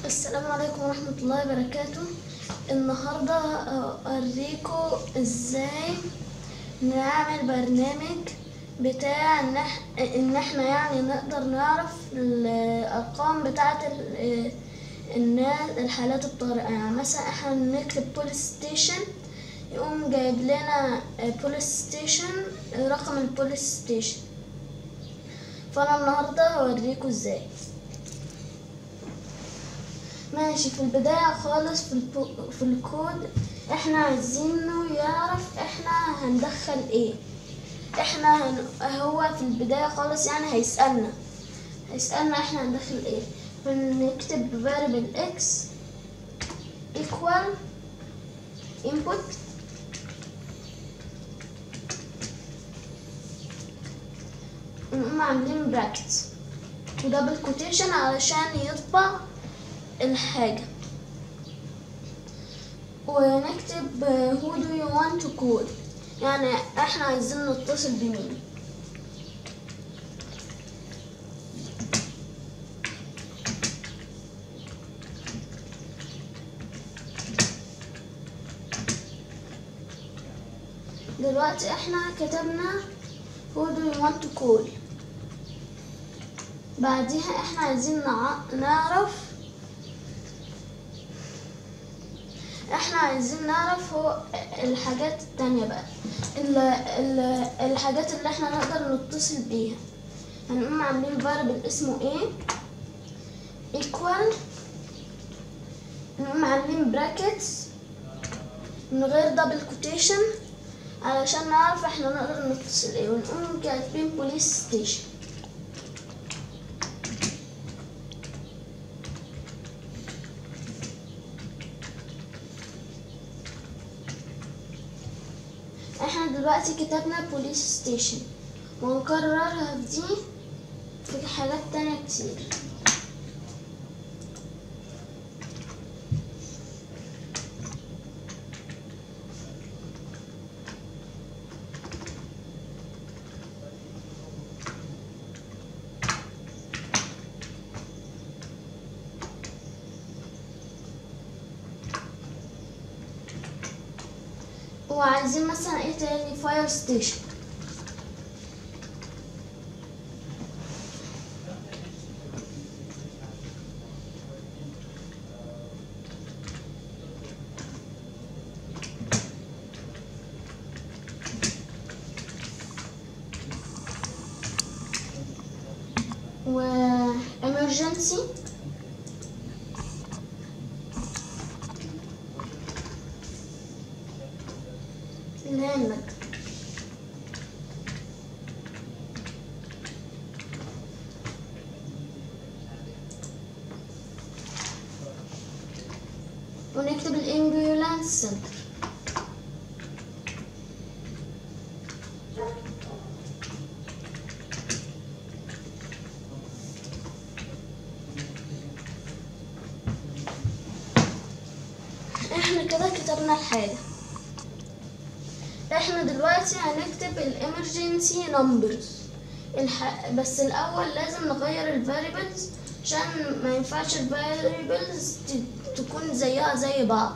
السلام عليكم ورحمة الله وبركاته النهاردة أوريكم ازاي نعمل برنامج بتاع ان إح- إن احنا يعني نقدر نعرف الارقام بتاعة ال- الناس الحالات الطارئة يعني مثلا احنا نكتب بوليس ستيشن يقوم جايب لنا بوليس ستيشن رقم البوليس ستيشن فانا النهاردة هوريكم ازاي ماشي في البداية خالص في, البو... في الكود احنا عايزينه يعرف احنا هندخل ايه احنا هن... هو في البداية خالص يعني هيسألنا هيسألنا احنا هندخل ايه فنكتب variable x equal input ونقوم عاملين brackets ودبل كوتيشن علشان يطبع الحاجة ونكتب who do you want to call يعني احنا عايزين نتصل بمين دلوقتي احنا كتبنا who do you want to call بعديها احنا عايزين نع- نعرف احنا عايزين نعرف هو الحاجات التانية بقى ال ال الحاجات اللي احنا نقدر نتصل بيها هنقوم عاملين variable اسمه ايه equal نقوم عاملين brackets من غير double quotation علشان نعرف احنا نقدر نتصل ايه ونقوم كاتبين police station احنا دلوقتي كتبنا بوليس ستيشن ونكررها في دي في حاجات تانية كتير وعايزين مثلا ايه تاني فاير ستيشن و emergency اللي هي النجدة ونكتب الامبيولانس سنتر احنا كده كتبنا الحاجة احنا دلوقتي هنكتب الامرجنسي نمبرز الح... بس الاول لازم نغير الفاريبلز عشان ما ينفعش الفاريبلز تكون زيها زي بعض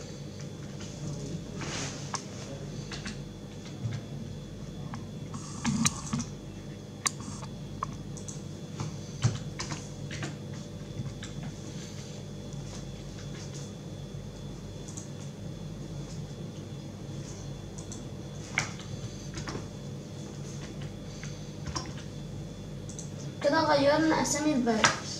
كده غيرنا اسامي الفاريبلز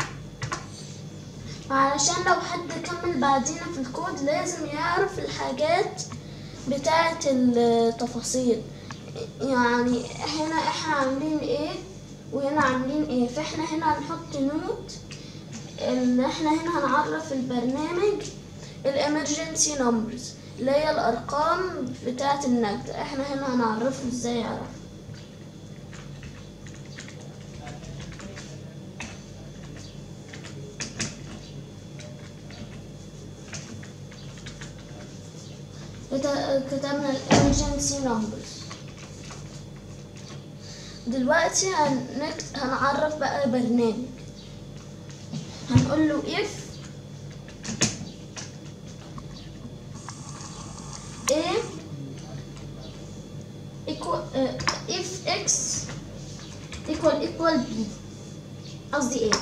علشان لو حد كمل بعدينا في الكود لازم يعرف الحاجات بتاعة التفاصيل يعني هنا احنا عاملين ايه وهنا عاملين ايه فاحنا هنا هنحط نوت ان احنا هنا هنعرف البرنامج الامرجنسي نمبرز اللي هي الارقام بتاعة النجدة احنا هنا هنعرفه ازاي يعرف كت- كتبنا الامرجنسي نمبرز دلوقتي هنكت... هنعرف بقى برنامج هنقول له if قصدي ايه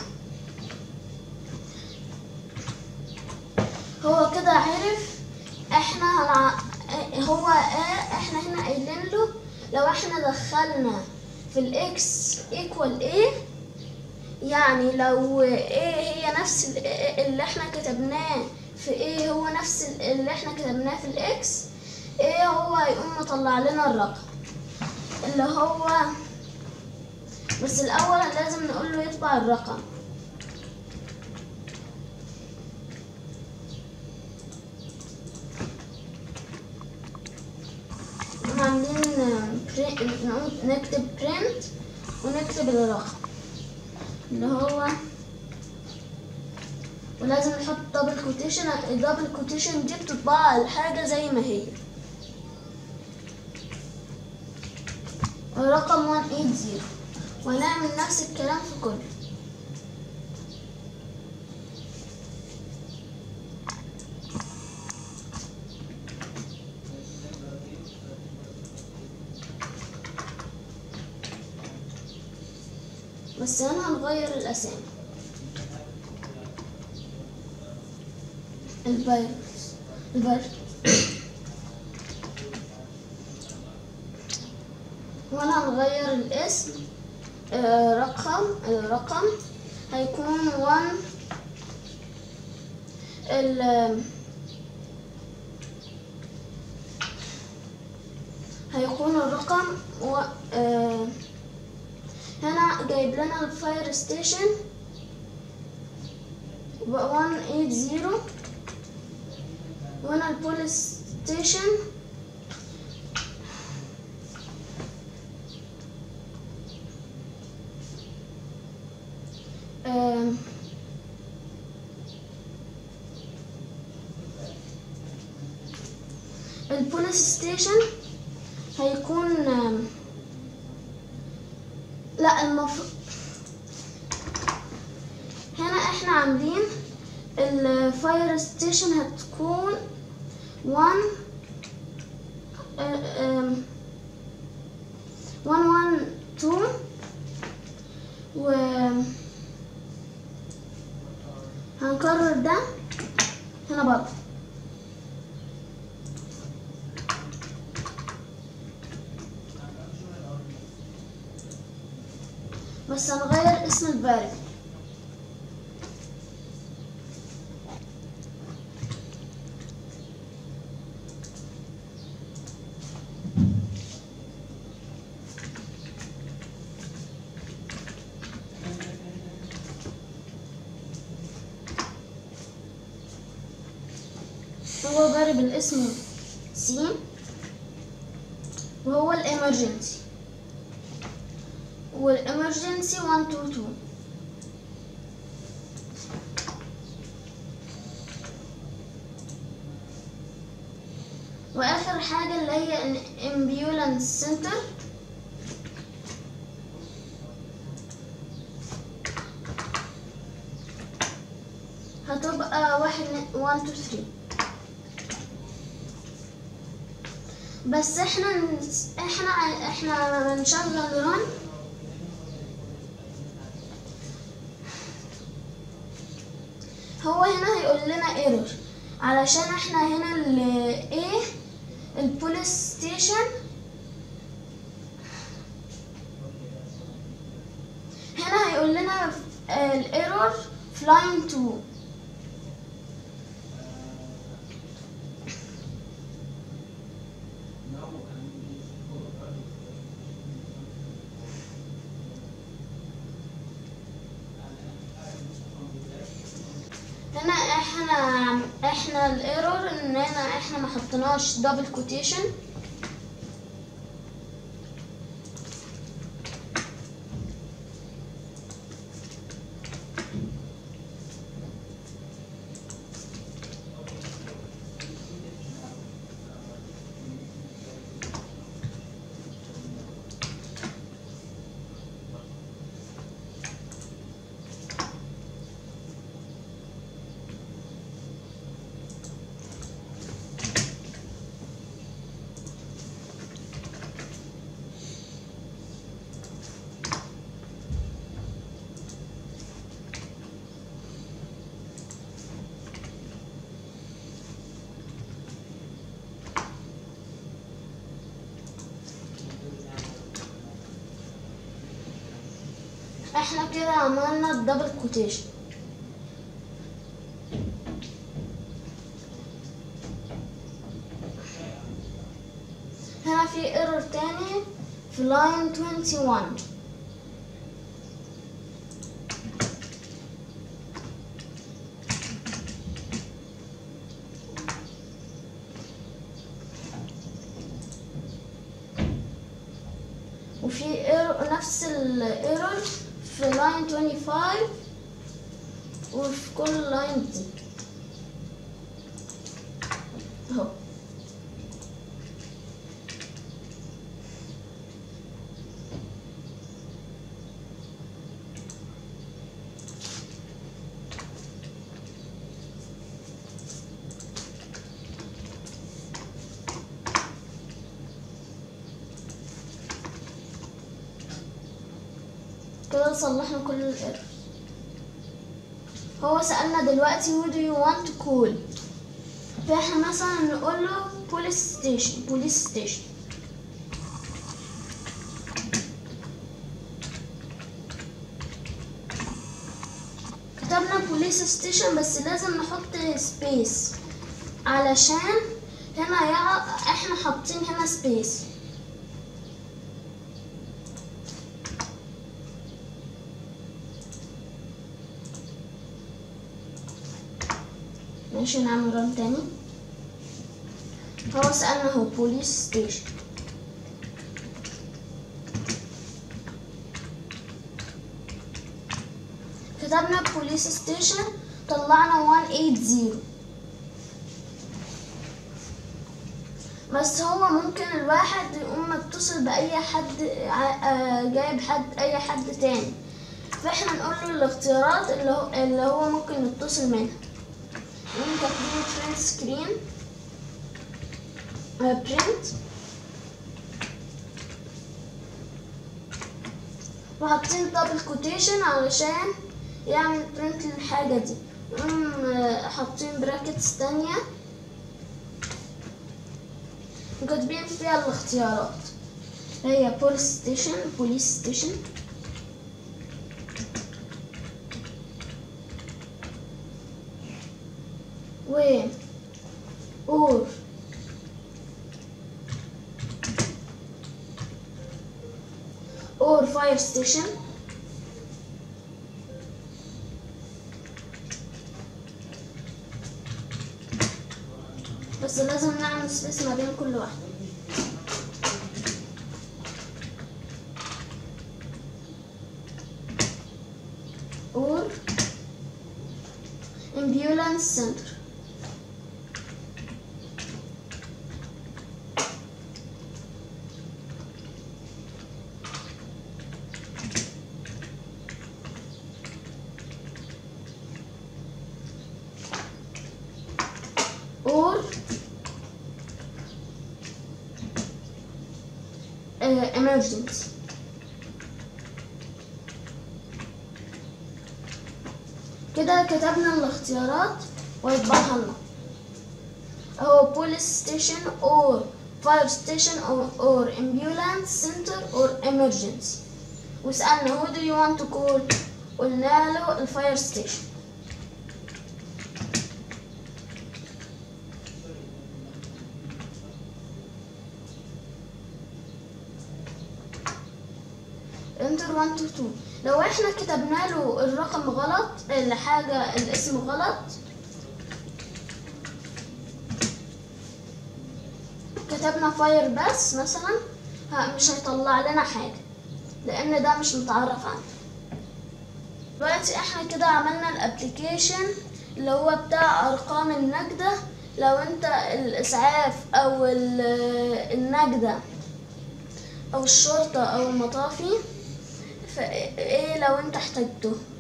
هو كده عرف احنا هنع... هو ايه احنا هنا قايلين له لو احنا دخلنا في الاكس ايكوال ايه يعني لو ايه هي نفس ال- اللي احنا كتبناه في ايه هو نفس ال- اللي احنا كتبناه في الاكس ايه هو هيقوم مطلع لنا الرقم اللي هو بس الاول لازم نقول له يطبع الرقم عاملين print- نقوم نكتب print ونكتب الرقم اللي هو ولازم نحط دبل كوتيشن الدبل كوتيشن دي بتطبع على الحاجة زي ما هي رقم 180 ونعمل نفس الكلام في كله بس هنا هنغير الأسامي الفيروس الفيروس وأنا هنغير الاسم آه، رقم الرقم هيكون 1 ال هيكون الرقم و... آه، هنا جايب لنا الفاير ستيشن 180 وهنا البوليس ستيشن آم، البوليس ستيشن هيكون آم، لا المفروض هنا احنا عاملين الفاير ستيشن هتكون 1 1 1 2 و هنكرر ده هنا برضه بس هنغير اسم الفاريبل هو فاريبل اسمه سي وهو الامرجنسي والامرجنسي 122 واخر حاجه اللي هي الامبيولانس سنتر هتبقى واحد 1 2 3 بس احنا نس- احنا احنا نشغل رن هو هنا هيقول لنا ايرور علشان احنا هنا ال ايه البوليس ستيشن هنا هيقول لنا الايرور فلاين 2 هنا احنا احنا الايرور ان هنا احنا ما حطيناش دبل كوتيشن احنا كده عملنا الدبل كوتيشن هنا في ايرور تاني في لاين 21 وفي ايرور نفس الايرور في لاين 25 وفي كل لاين دي اهو كده صلحنا كل الايرور هو سألنا دلوقتي who do you want to call فاحنا مثلا نقول له police station police station كتبنا police station بس لازم نحط space علشان هنا يع... احنا حاطين هنا space ماشي نعمل رن تاني هو سألنا هو بوليس ستيشن كتبنا بوليس ستيشن طلعنا 180 بس هو ممكن الواحد يقوم متصل بأي حد ع- آه، جايب حد أي حد تاني فاحنا نقول له الاختيارات اللي هو, اللي هو ممكن نتصل منها نقوم كاتبين print screen آه، print وحاطين دبل كوتيشن علشان يعمل print للحاجة دي نقوم آه، حاطين براكتس تانية وكاتبين فيها الاختيارات هي بوليس ستيشن بوليس ستيشن و اور اور فاير ستيشن بس لازم نعمل سبيس ما بين كل واحدة or ambulance center or uh, emergency كده كتبنا الاختيارات ويطبعها لنا هو police station or fire station or, or ambulance center or emergency وسألنا who do you want to call قلنا له الفاير ستيشن انتر 1 2 2 لو احنا كتبنا له الرقم غلط الحاجة الاسم غلط كتبنا فاير بس مثلا ها مش هيطلع لنا حاجة لان ده مش متعرف عنه دلوقتي احنا كده عملنا الابليكيشن اللي هو بتاع ارقام النجدة لو انت الاسعاف او ال- النجدة او الشرطة او المطافي فايه لو انت احتجته